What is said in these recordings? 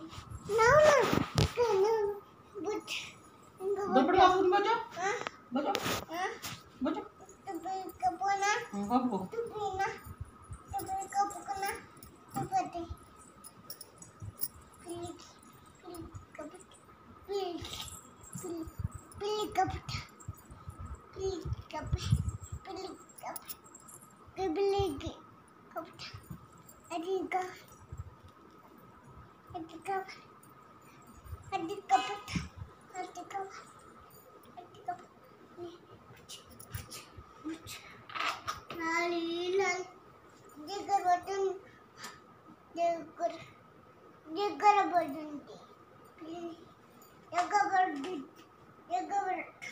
దుప్పటి కప్పుకుని బొజ్జో బొజ్జో బొజ్జో కప్పుకో అది కపట అది కపట అది కపట నాలి నాలి దగ్గర పట్టుంది దగ్గర దగ్గర పడుతుంది దగ్గర పడుతుంది దగ్గర పడుతుంది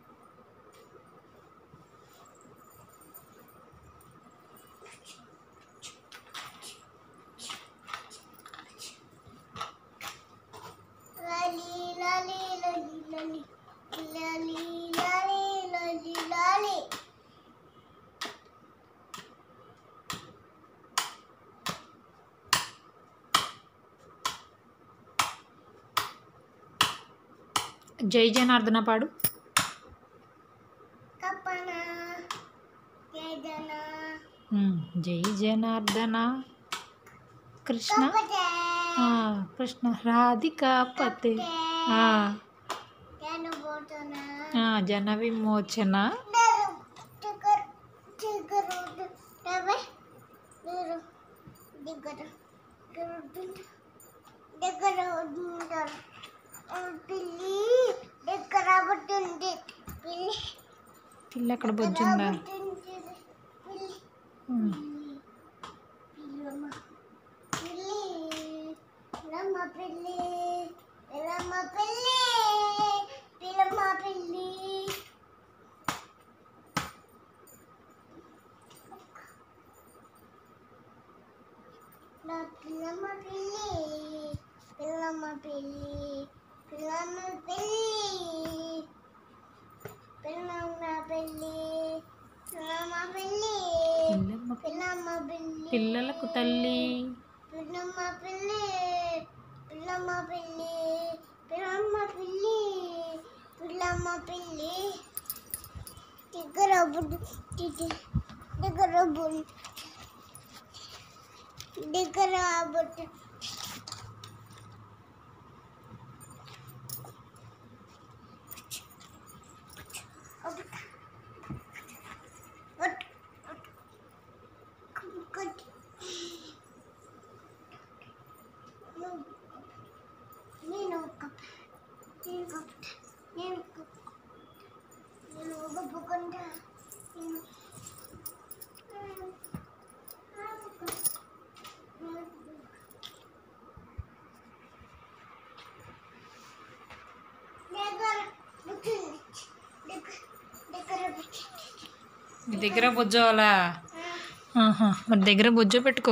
లాలి లాలి లాలి లాలి లాలి లాలి లాలి లాలి జై జనార్దన పాడు కప్పన కేదన ఉమ్, జై జనార్దన కృష్ణ కప్పటే ఆ, కృష్ణ రాధికా పతే ఆ, నేను పోతున్నా ఆ, జన విమోచన నేను దగ్గర దగ్గర ఉంటావే మీరు దగ్గర దగ్గర ఉంటుంది దగ్గర ఉంటారు ఆ, పిల్లి దగ్గర పట్టుంది పిల్లి పిల్ల అక్కడ బొజ్జుందా పట్టుంది పిల్లి ఉమ్, పిల్లమ్మ పిల్లి పిల్లమ్మ పిల్లి పిల్లమ్మ పిల్లి పిల్లమ్మ పిల్లి నా పిల్లమ్మ పిల్లి పిల్లమ్మ పిల్లి పిల్లమ్మ పిల్లి పిల్లమ్మ పిల్లి పిల్లమ్మ పిల్లి పిల్లమ్మ పిల్లమ్మ పిల్లి పిల్లలకు తల్లి పిల్లమ్మ పిల్లి పిల్లమ్మ పిల్లి పిల్లమ్మ పిల్లి పిల్లమ్మ పిల్లి దగ్గర బుడ్డు దగ్గర బుడ్డు దగ్గర బుడ్డు నేను ఒక నేను ఒక నేను ఒక నేను ఒప్పుకుంటా నేను దగ్గర బుట్టింది దగ్గర దగ్గర బుట్టింది నీ దగ్గర బొజ్జోవాలా ఆహా, మరి దగ్గర బొజ్జో పెట్టుకో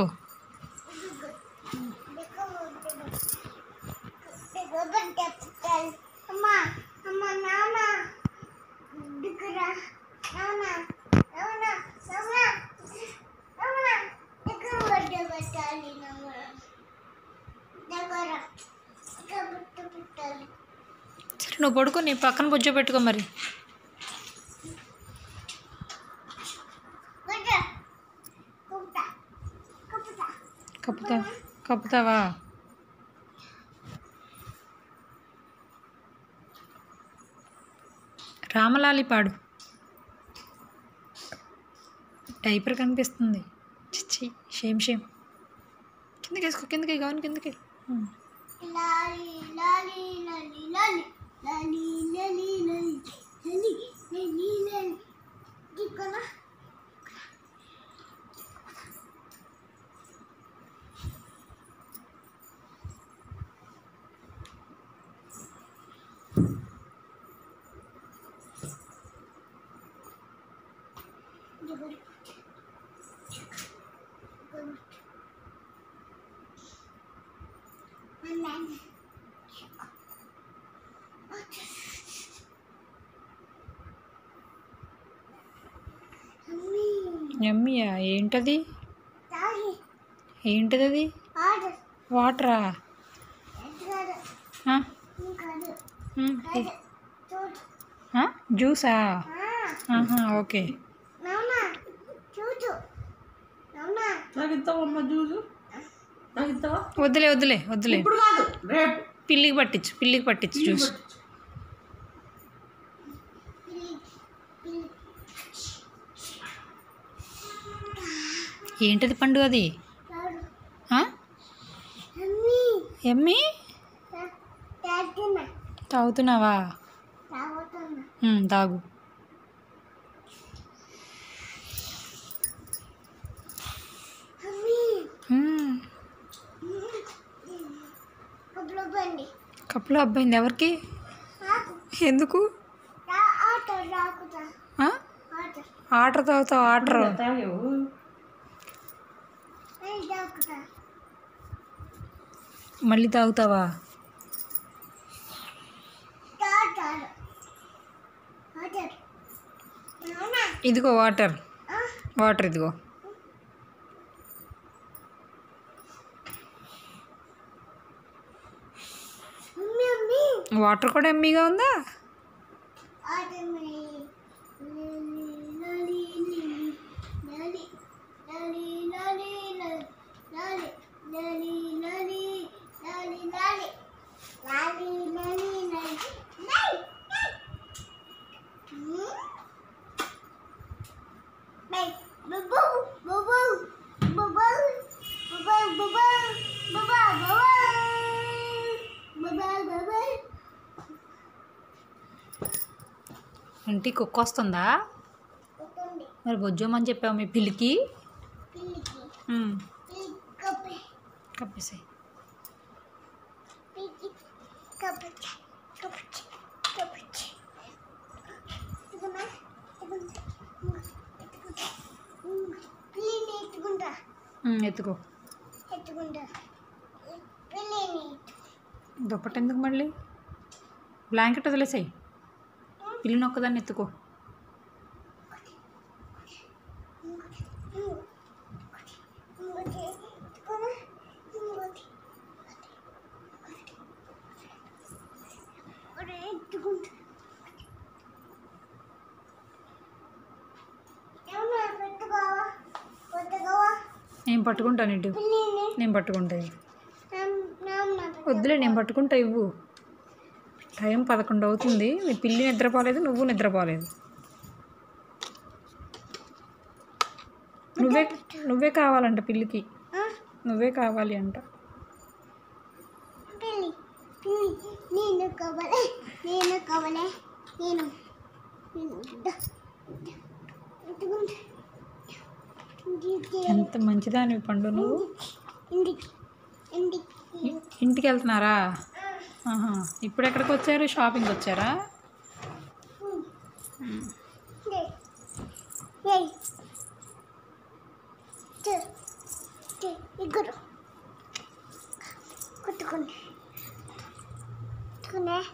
అమ్మా అమ్మ నాన్న దగ్గర నాన్న నాన్న నాన్న నాన్న దగ్గర బట్ట పెట్టాలి నాన్న దగ్గర దగ్గర బట్ట పెట్టాలి సరే నువ్వు పడుకో నీ పక్కన బొజ్జో పెట్టుకో మరి బట్ట కుప్త కుప్త కప్పుతా కప్పుతావా రామలాలి పాడు డైపర్ కనిపిస్తుంది చిచ్చి షేమ్ షేమ్ కిందకి వేసుకో కిందకి గౌన్ కిందకి ఉమ్. లాలి లాలి లాలి లాలి లాలి లాలి లాలి లాలి లాలి లాలి దిక్కున దిక్కున అమ్మ అమ్మి యమ్మీయా ఏంటది తాగి ఏంటిది అది ఆర్డర్ వాటరా ఆ, ఇంకాదు ఉమ్, కాదు చూడు ఆ, జ్యూసా ఆ, ఆహా, ఓకే నాన్న చూడు నాన్న నాకు ఇస్తావమ్మా జ్యూసు నాకు ఇస్తావా వద్దులే వద్దులే వద్దులే ఇప్పుడు కాదు రేపు పిల్లికి పట్టించు పిల్లికి పట్టించు జ్యూస్ పిల్లి పిల్లి ఏంటది పండు అది చూడు ఆ? మమ్మీ ఎమ్మి తాగుతున్నా తాగుతున్నావా తాగుతున్నా ఉమ్, తాగు మమ్మీ ఉమ్, కప్పులో బండి కప్పులో అబ్బాయింది ఎవరికి నాకు ఎందుకు రా ఆటో రాకుతా ఆ? ఆటో ఆటర్ తాగుతావు ఆటర్ తాగేవు నేను తాగుతా మళ్ళీ తాగుతావా తాగుతాడు ఆటో నాన్న ఇదిగో వాటర్ ఆ, వాటర్ ఇదిగో మమ్మీ మమ్మీ వాటర్ కూడా ఎమ్మీగా ఉందా ఆటో మీ లలి లలి లలి లలి లలి లలి లలి లలి లలి లలి లలి లలి లలి లలి Bye. Boo boo boo boo boo boo boo boo boo boo boo boo boo boo boo boo ఇంటి కుక్క వస్తుందా ఉంటుంది మరి బొజ్జోమని చెప్పావు మీ పిల్లికి పిల్లికి ఉమ్, పిల్లి కప్పి కప్పేసాయి పిల్లి కప్పి కప్పి కప్పి ఇదిగోనా ఇదిగో పిల్లిని ఎత్తుకుంటా ఉమ్, ఎత్తుకో ఎత్తుకుంటా పిల్లిని దుప్పటి ఎందుకు మళ్ళీ బ్లాంకెట్ వదిలేసాయి పిల్లిని ఒక్కదాన్ని ఎత్తుకో ఇంకోటి ఎత్తుకోనా ఇంకోటి ఒరే ఎత్తుకుంటా ఏమన్నా పెట్టుకోవా పెట్టుకోవా నేను పట్టుకుంటాను ఇటు పిల్లిని నేను పట్టుకుంటా ఇవ్వు. నాన్న వద్దులే నేను పట్టుకుంటా ఇవ్వు టైం పదకొండు అవుతుంది నీ పిల్లి నిద్రపోలేదు నువ్వు నిద్రపోలేదు నువ్వే నువ్వే కావాలంట పిల్లికి నువ్వే కావాలి అంట పిల్లి పిల్లి నేను కావాలి నేను కావాలి నేను నేను ద- ద- ఎత్తుకుంటా ఇంటికి ఎంత మంచిదానివి పండు నువ్వు ఇంటికి ఇంటికి ఇ- ఇంటికి వెళ్తున్నారా ఆహా ఇప్పుడు ఎక్కడికి వచ్చారు షాపింగ్ వచ్చారా ఏయ్. ఏయ్. చూ. చూ. ఇగురు కొట్టుకుని కొట్టుకునే